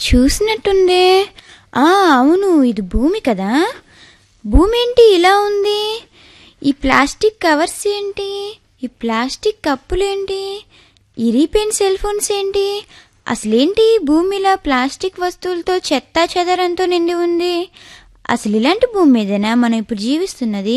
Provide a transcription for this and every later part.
చూసినట్టుందే ఆ అవును ఇది భూమి కదా భూమి ఏంటి ఇలా ఉంది ఈ ప్లాస్టిక్ కవర్స్ ఏంటి ఈ ప్లాస్టిక్ కప్పులేంటి ఇరిగిపోయిన సెల్ ఫోన్స్ ఏంటి అసలేంటి భూమిలా ప్లాస్టిక్ వస్తువులతో చెత్త చెదరంతో నిండి ఉంది అసలు ఇలాంటి భూమి మీదేనా మనం ఇప్పుడు జీవిస్తున్నది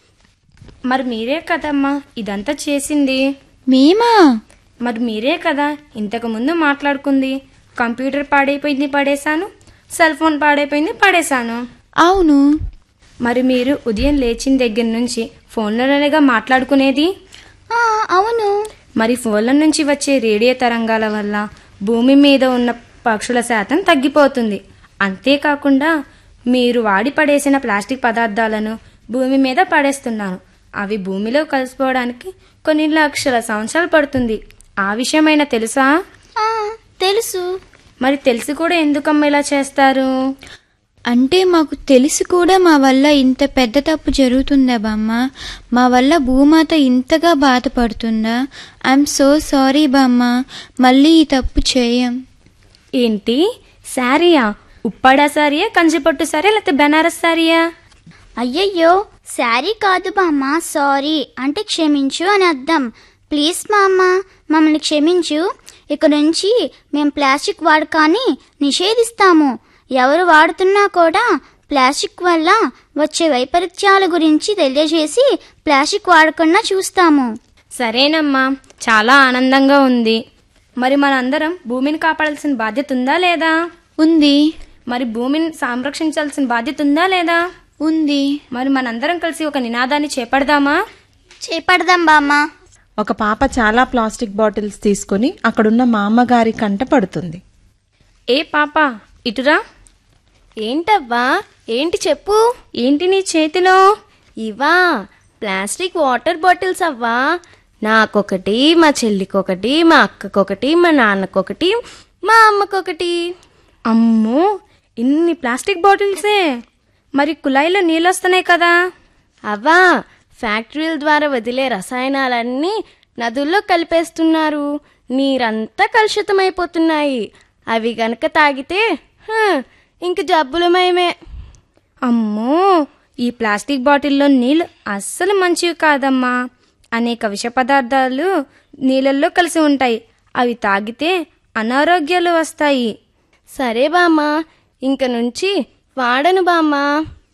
మరి మీరే కదమ్మా ఇదంతా చేసింది మేమా మరి మీరే కదా ఇంతకు ముందు మాట్లాడుకుంది కంప్యూటర్ పాడైపోయింది పడేశాను సెల్ ఫోన్ పాడైపోయింది పడేశాను అవును మరి మీరు ఉదయం లేచిన దగ్గర నుంచి ఫోన్లలోనేగా మాట్లాడుకునేది ఆ, అవును మరి ఫోన్ల నుంచి వచ్చే రేడియో తరంగాల వల్ల భూమి మీద ఉన్న పక్షుల శాతం తగ్గిపోతుంది అంతేకాకుండా మీరు వాడి పడేసిన ప్లాస్టిక్ పదార్థాలను భూమి మీద పడేస్తున్నారు అవి భూమిలో కలిసిపోవడానికి కొన్ని లక్షల సంవత్సరాలు పడుతుంది ఆ విషయమైనా తెలుసా ఆ, తెలుసు మరి తెలిసి కూడా ఎందుకమ్మ ఇలా చేస్తారు అంటే మాకు తెలిసి కూడా మా వల్ల ఇంత పెద్ద తప్పు జరుగుతుందా బామ్మ మా వల్ల భూమాత ఇంతగా బాధపడుతుందా ఐఎమ్ సో సారీ బామ్మ మళ్ళీ ఈ తప్పు చేయం ఏంటి శారీయా ఉప్పాడా శారీయా కంచిపట్టు శారీ లేకపోతే బెనారస్ శారీయా అయ్యయ్యో శారీ కాదు బామ్మ సారీ అంటే క్షమించు అని అర్థం ప్లీజ్ మామ్మ మమ్మల్ని క్షమించు ఇక నుంచి మేం ప్లాస్టిక్ వాడకాన్ని నిషేధిస్తాము ఎవరు వాడుతున్నా కూడా ప్లాస్టిక్ వల్ల వచ్చే వైపరీత్యాల గురించి తెలియజేసి ప్లాస్టిక్ వాడకుండా చూస్తాము సరేనమ్మా చాలా ఆనందంగా ఉంది మరి మనందరం భూమిని కాపాడాల్సిన బాధ్యత ఉందా లేదా ఉంది మరి భూమిని సంరక్షించాల్సిన బాధ్యత ఉందా లేదా ఉంది మరి మనందరం కలిసి ఒక నినాదాన్ని చేపడదామా చేపడదాం బామ్మ ఒక పాప చాలా ప్లాస్టిక్ బాటిల్స్ తీసుకుని అక్కడున్న మా అమ్మగారి కంట పడుతుంది ఏ పాప ఇటురా ఏంటవ్వా ఏంటి చెప్పు ఏంటి నీ చేతిలో ఇవా ప్లాస్టిక్ వాటర్ బాటిల్స్ అవ్వా నాకొకటి మా చెల్లికొకటి మా అక్కకొకటి మా నాన్నకొకటి మా అమ్మకొకటి అమ్మో ఇన్ని ప్లాస్టిక్ బాటిల్సే మరి కుళాయిలో నీళ్ళు వస్తున్నాయి కదా అవ్వా ఫ్యాక్టరీల ద్వారా వదిలే రసాయనాలన్నీ నదుల్లో కలిపేస్తున్నారు నీరంతా కలుషితమైపోతున్నాయి అవి గనక తాగితే హ, ఇంక జబ్బులమయమే అమ్మో ఈ ప్లాస్టిక్ బాటిల్లో నీళ్ళు అస్సలు మంచివి కాదమ్మా అనేక విష పదార్థాలు నీళ్ళల్లో కలిసి ఉంటాయి అవి తాగితే అనారోగ్యాలు వస్తాయి సరే బామ్మా ఇంక నుంచి వాడను బామ్మా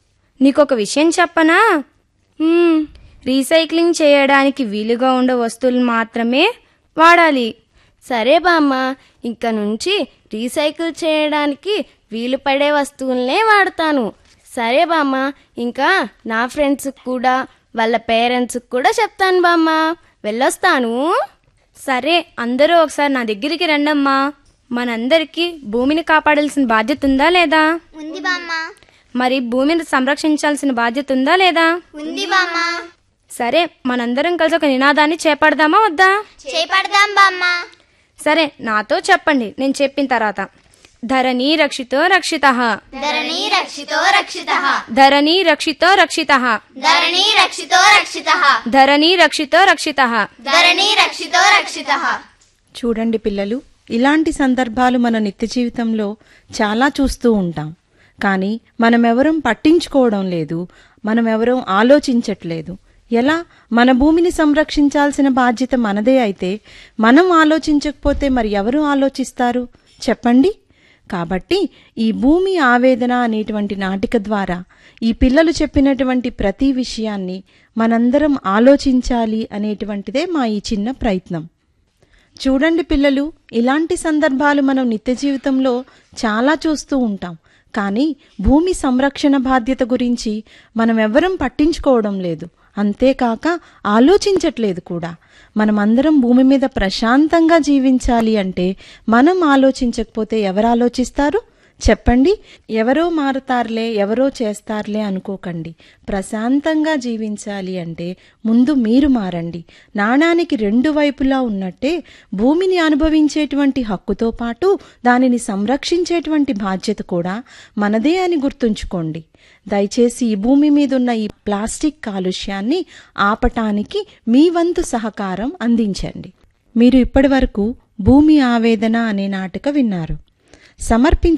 నీకొక విషయం చెప్పనా హ్మ్, రీసైక్లింగ్ చేయడానికి వీలుగా ఉండే వస్తువులు మాత్రమే వాడాలి సరే బామ్మ ఇంక నుంచి రీసైకిల్ చేయడానికి వీలు పడే వస్తువులనే వాడతాను సరే బామ్మ ఇంకా నా ఫ్రెండ్స్కి కూడా వాళ్ళ పేరెంట్స్కి కూడా చెప్తాను బామ్మ వెళ్ళొస్తాను సరే అందరూ ఒకసారి నా దగ్గరికి రండమ్మా మనందరికీ భూమిని కాపాడాల్సిన బాధ్యత ఉందా లేదా ఉంది బామ్మ మరి భూమిని సంరక్షించాల్సిన బాధ్యత ఉందా లేదా ఉంది బామ్మ సరే మనందరం కలిసి ఒక నినాదాన్ని చేపడదామా వద్దా చేపడదాం బామ్మ సరే నాతో చెప్పండి నేను చెప్పిన తర్వాత ధరణి రక్షితో రక్షిత ధరణి రక్షితో రక్షిత ధరణి రక్షితో రక్షిత ధరణి రక్షితో రక్షిత ధరణి రక్షితో రక్షిత ధరణి రక్షితో రక్షిత చూడండి పిల్లలు ఇలాంటి సందర్భాలు మన నిత్య జీవితంలో చాలా చూస్తూ ఉంటాం కానీ మనమెవరం పట్టించుకోవడం లేదు మనమెవరం ఆలోచించట్లేదు ఎలా మన భూమిని సంరక్షించాల్సిన బాధ్యత మనదే అయితే మనం ఆలోచించకపోతే మరి ఎవరు ఆలోచిస్తారు చెప్పండి కాబట్టి ఈ భూమి ఆవేదన అనేటువంటి నాటిక ద్వారా ఈ పిల్లలు చెప్పినటువంటి ప్రతి విషయాన్ని మనందరం ఆలోచించాలి అనేటువంటిదే మా ఈ చిన్న ప్రయత్నం చూడండి పిల్లలు ఇలాంటి సందర్భాలు మనం నిత్య జీవితంలో చాలా చూస్తూ ఉంటాం కానీ భూమి సంరక్షణ బాధ్యత గురించి మనం ఎవ్వరం పట్టించుకోవడం లేదు అంతేకాక ఆలోచించట్లేదు కూడా మనమందరం భూమి మీద ప్రశాంతంగా జీవించాలి అంటే మనం ఆలోచించకపోతే ఎవరు ఆలోచిస్తారు చెప్పండి ఎవరో మారుతారులే ఎవరో చేస్తారులే అనుకోకండి ప్రశాంతంగా జీవించాలి అంటే ముందు మీరు మారండి నాణానికి రెండు వైపులా ఉన్నట్టే భూమిని అనుభవించేటువంటి హక్కుతో పాటు దానిని సంరక్షించేటువంటి బాధ్యత కూడా మనదే అని గుర్తుంచుకోండి దయచేసి ఈ భూమి మీద ఉన్న ఈ ప్లాస్టిక్ కాలుష్యాన్ని ఆపటానికి మీ వంతు సహకారం అందించండి మీరు ఇప్పటివరకు భూమి ఆవేదన అనే నాటక విన్నారు సమర్పించ